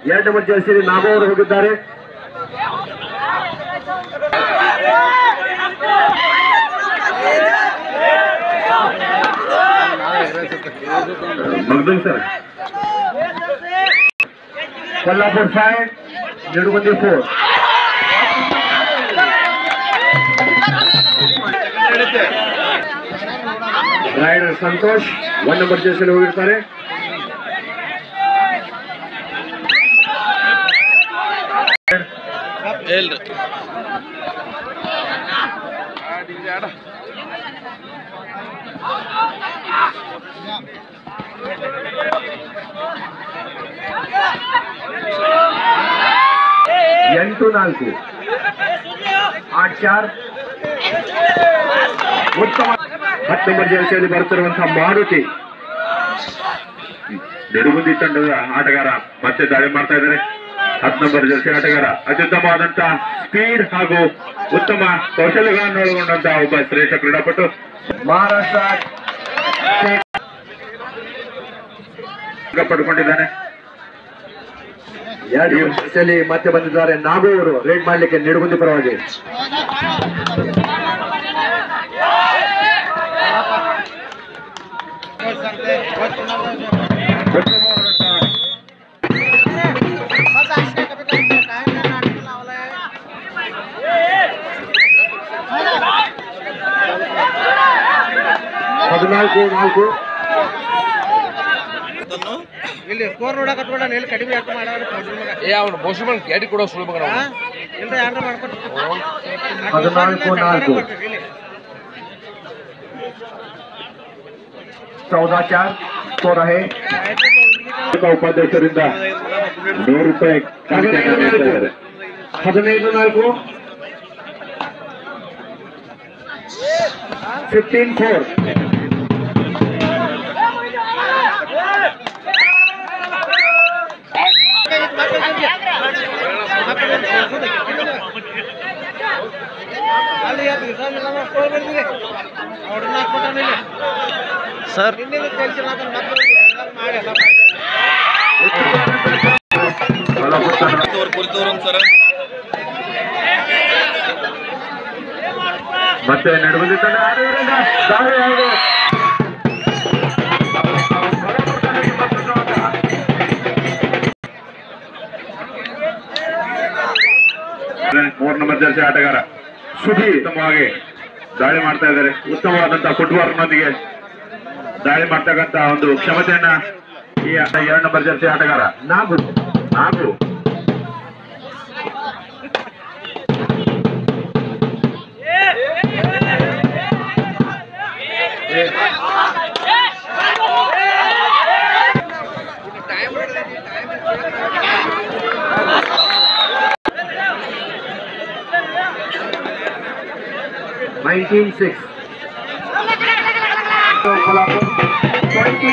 ಎರಡು number Jersey ನಾಗೋ ಅವರು ಹೋಗಿದ್ದಾರೆ Magdum sir Kolhapur five Nidugundi four raider Santosh one number ಜರ್ಸಿಯಲ್ಲಿ ಹೋಗಿರ್ತಾರೆ ಹೇಳ್ರಿ ಎಂಟು ನಾಲ್ಕು ಆಟ್ ಚಾರ್ ಉತ್ತಮ ಹತ್ತು ನಂಬರ್ ಜರ್ಸಿಯಲ್ಲಿ ಬರುತ್ತಿರುವಂತಹ ಮಾರುತಿ ನಿಡುಗುಂದಿ ತಂಡದ ಆಟಗಾರ ಮತ್ತೆ ದಾಳಿ ಮಾಡ್ತಾ ಇದ್ದಾರೆ ಹತ್ತು ನಂಬರ್ ಜರ್ಸಿ ಆಟಗಾರ ಅತ್ಯುತ್ತಮವಾದಂತಹ ಸ್ಪೀಡ್ ಹಾಗೂ ಉತ್ತಮ ಕೌಶಲ್ಯಗಳನ್ನು ಒಳಗೊಂಡಂತಹ ಒಬ್ಬ ಶ್ರೇಷ್ಠ ಕ್ರೀಡಾಪಟು ಮಹಾರಾಷ್ಟ್ರ ಪಡ್ಕೊಂಡಿದ್ದಾನೆ ಎರಡು ಜರ್ಸಿಯಲ್ಲಿ ಮತ್ತೆ ಬಂದಿದ್ದಾರೆ ನಾಗು ಅವರು ರೇಡ್ ಮಾಡಲಿಕ್ಕೆ ನಿಡುಗುಂದಿ ಪರವಾಗಿ ಉತ್ತಮವಾದಂತಹ ಹದಿನಾಲ್ಕು ನಾಲ್ಕು ಇಲ್ಲಿ ಸ್ಕೋರ್ ನೋಡಕ್ ಹತ್ಬೇಡ ಎಲ್ಲಿ ಕಡಿಮೆ ಯಾಕೆ ಮಾಡೋರು ಕೊಡ್ರಿ ಮಗ ಏ ಅವ್ನು ಬಹುಶಃ ಗ್ಯಾಡಿ ಕೊಡೋ ಸುಳ್ಳು ಮಗನ ಹಾ? ಇಲ್ರಿ ಏನ್ರ ಮಾಡ್ಕೊಟ್ಟು ಹದಿನಾಲ್ಕು ನಾಲ್ಕು चौदह चार स्कोर आहे ತಾಲೂಕಾ ಉಪಾಧ್ಯಕ್ಷರಿಂದ ನೂರು ರೂಪಾಯಿ ಕಾಣಿಕೆಯನ್ನು ನೀಡ್ತಾ ಇದ್ದಾರೆ ಹದಿನೈದು ನಾಲ್ಕು ಫಿಫ್ಟೀನ್ ಫೋರ್ ಅಲ್ಲಿ ಅದು ಇಸಂಗಿಲ್ಲ ನಾವು ಸ್ಕೋರ್ ಬರ್ತೀವಿ ಅವ್ರನ್ನ ಹಾಕ್ಬಿಟ್ಟಾನ ಇಲ್ಲಿ ಸರ್ ಇನ್ನೇನು ಕೆಲಸ ಮತ್ತೆ ಎಲ್ಲ ಮಾಡಿ ಎಲ್ಲ ಮಾಡಿ ಸರ್ ಮತ್ತೆ ನಡುಗುಂದಿ ತಂಡ ಆಡುವುದರಿಂದ ದಾಳಿ ಆಗಿದೆ. ಮೂರ್ ನಂಬರ್ ಜರ್ಸಿ ಆಟಗಾರ ಸುಧಿ ಉತ್ತಮವಾಗಿ ದಾಳಿ ಮಾಡ್ತಾ ಇದ್ದಾರೆ ಉತ್ತಮವಾದಂತಹ ಫುಟ್ಬಾಲ್ನೊಂದಿಗೆ ದಾಳಿ ಮಾಡ್ತಕ್ಕಂತ ಒಂದು ಕ್ಷಮತೆಯನ್ನ ಈ ಎರಡು ನಂಬರ್ ಜರ್ಸಿ ಆಟಗಾರ ನಾಗು ಹಾಗೂ ನೈನ್ಟೀನ್ ಸಿಕ್ಸ್ ಟ್ವೆಂಟಿ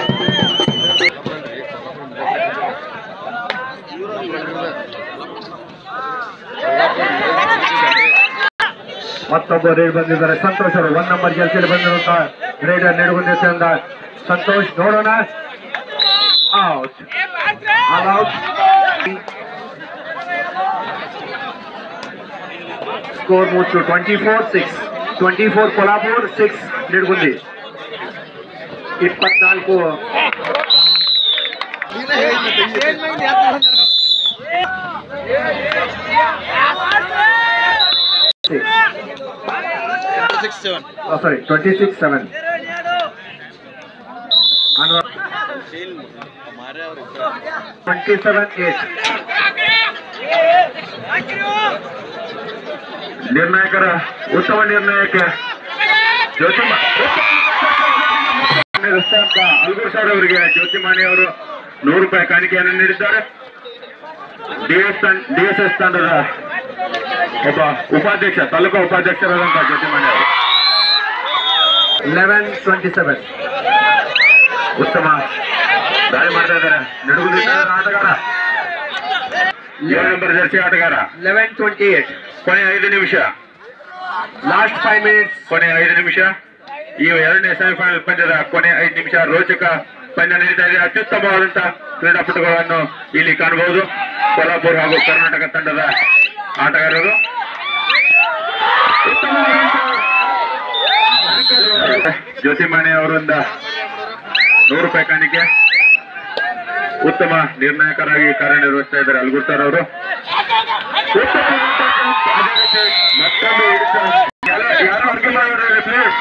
ಮತ್ತೊಬ್ಬ ರೇಡ್ ಬಂದಿದ್ದಾರೆ ಸಂತೋಷ್ ಅವರು ಒನ್ ನಂಬರ್ ಜರ್ಸಿಯಲ್ಲಿ ಬಂದಿರುವಂತಹ ರೇಡರ್ ನೀಡುವಂತೆ ತಂದ ಸಂತೋಷ್ ನೋಡೋಣ ಔಟ್ ಆಲ್ ಔಟ್ ಸ್ಕೋರ್ ಮೂರು twenty four six twenty four Kolhapur six Nidgundi ಇಪ್ಪತ್ನಾಲ್ಕು ಏನ್ ಮಂದಿ ಯಾಕೆ ಬಂದ್ರು? Six seven sorry twenty six seven twenty seven eight ನಿರ್ಣಾಯಕರ ಉತ್ತಮ ನಿರ್ಣಯಕ್ಕೆ ಜ್ಯೋತಿಮ ರಸ್ತಾಂತ ಅಲ್ಗೂರ್ ಸರ್ ಅವರಿಗೆ ಜ್ಯೋತಿಮಾನಿ ಅವರು ನೂರು ರೂಪಾಯಿ ಕಾಣಿಕೆಯನ್ನು ನೀಡಿದ್ದಾರೆ ಡಿಎಸ್ ಡಿಎಸ್ಎಸ್ ತಂಡದ ಒಬ್ಬ ಉಪಾಧ್ಯಕ್ಷ ತಾಲೂಕಾ ಉಪಾಧ್ಯಕ್ಷರಾದಂತಹ ಜ್ಯೋತಿಮಾನಿ ಅವರು ಲೆವೆನ್ ಟ್ವೆಂಟಿ ಸೆವೆನ್ ಉತ್ತಮ ದಾಳಿ ಮಾಡ್ತಾ ಇದ್ದಾರೆ ನಡುಗುದಿ ತಂಡದ ಆಟಗಾರ ಏಳು ನಂಬರ್ ಜರ್ಸಿ ಆಟಗಾರ ಲೆವೆನ್ ಟ್ವೆಂಟಿ ಏಟ್ ಕೊನೆ ಐದು ನಿಮಿಷ ಲಾಸ್ಟ್ ಫೈವ್ ಮಿನಿಟ್ಸ್ ಕೊನೆ ಐದು ನಿಮಿಷ ಈ ಎರಡನೇ ಸೆಮಿಫೈನಲ್ ಪಂದ್ಯದ ಕೊನೆ ಐದು ನಿಮಿಷ ರೋಚಕ ಪಂದ್ಯ ನಡೀತಾ ಇದೆ ಅತ್ಯುತ್ತಮವಾದಂತ ಕ್ರೀಡಾಪಟುಗಳನ್ನು ಇಲ್ಲಿ ಕಾಣಬಹುದು ಕೊಲ್ಹಾಪುರ ಹಾಗೂ ಕರ್ನಾಟಕ ತಂಡದ ಆಟಗಾರರು ಜ್ಯೋತಿಮಣಿ ಅವರಿಂದ ನೂರು ರೂಪಾಯಿ ಕಾಣಿಕೆ ಉತ್ತಮ ನಿರ್ಣಾಯಕರಾಗಿ ಕಾರ್ಯನಿರ್ವಹಿಸ್ತಾ ಇದ್ದಾರೆ ಅಲ್ಗುರ್ ಸರ್ ಅವರು ಮತ್ತೊಂದು ಹಿಡಿತ. ಯಾರ- ಯಾರು ಅರ್ಗೆ ಮಾಡಿದ್ರೆ ಪ್ಲೀಸ್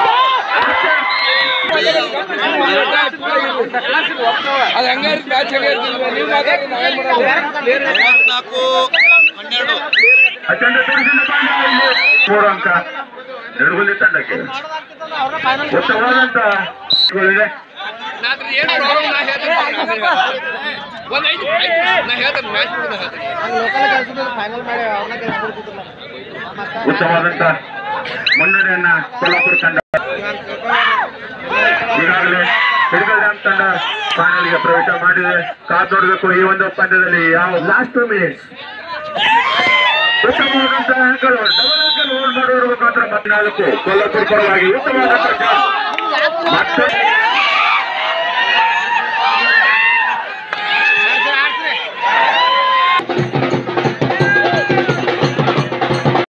ಅದು ಹಂಗಾರಿ ಮ್ಯಾಚ್ ನೀವು ಮಾತಾಡಿ ನಾವೇನ್ ಮಾಡೋದು ಮೂವತ್ನಾಲ್ಕು ಹನ್ನೆರಡು ಅತ್ಯಂತ ತುಡಿಸಿದ ಪಾಂಡ್ಯ ಇಲ್ಲಿ ಮೂರು ಅಂಕ ನಡುಗುಲಿ ತಂಡಕ್ಕೆ ಉತ್ತಮವಾದಂತ ಗಳಿದೆ. ಏನು ಪ್ರಾಬ್ಲಮ್ ನಾ ಹೇಳ್ತೀನಿ ಒಂದ್ ಐದು ನಾ ಹೇಳ್ತೇನೆ ಮ್ಯಾಚ್ ಬಿಡೋದು ಹೇಳ್ತೇನೆ ಲೋಕಲ್ ಕೆಲಸದಲ್ಲಿ ಫೈನಲ್ ಮಾಡಿ ಅವ್ರನ್ನ ಕೆಲಸ ಕೊಡ್ತಿದ್ದಿಲ್ಲ ಉತ್ತಮವಾದಂತ ಮುನ್ನಡೆಯನ್ನ ಕೊಲ್ಲಾಪುರ ತಂಡ ಈಗಾಗಲೇ ಹಿಡಗಲ್ ಡ್ಯಾಮ್ ತಂಡ ಫೈನಲ್ಗೆ ಪ್ರವೇಶ ಮಾಡಿದೆ ಕಾದ್ ನೋಡಬೇಕು ಈ ಒಂದು ಪಂದ್ಯದಲ್ಲಿ ಯಾವ ಲಾಸ್ಟ್ ಟೂ ಮಿನಿಟ್ಸ್ ಉತ್ತಮವಾದಂತ ಅಂಕಲ್ ಡಬಲ್ ಅಂಕಲ್ ಹೋಲ್ಡ್ ಮಾಡಿರುವ ಮುಖಾಂತರ ಹದಿನಾಲ್ಕು ಕೊಲ್ಲಾಪುರ ಪರವಾಗಿ ಉತ್ತಮವಾದಂತ ಚಾನ್ಸ್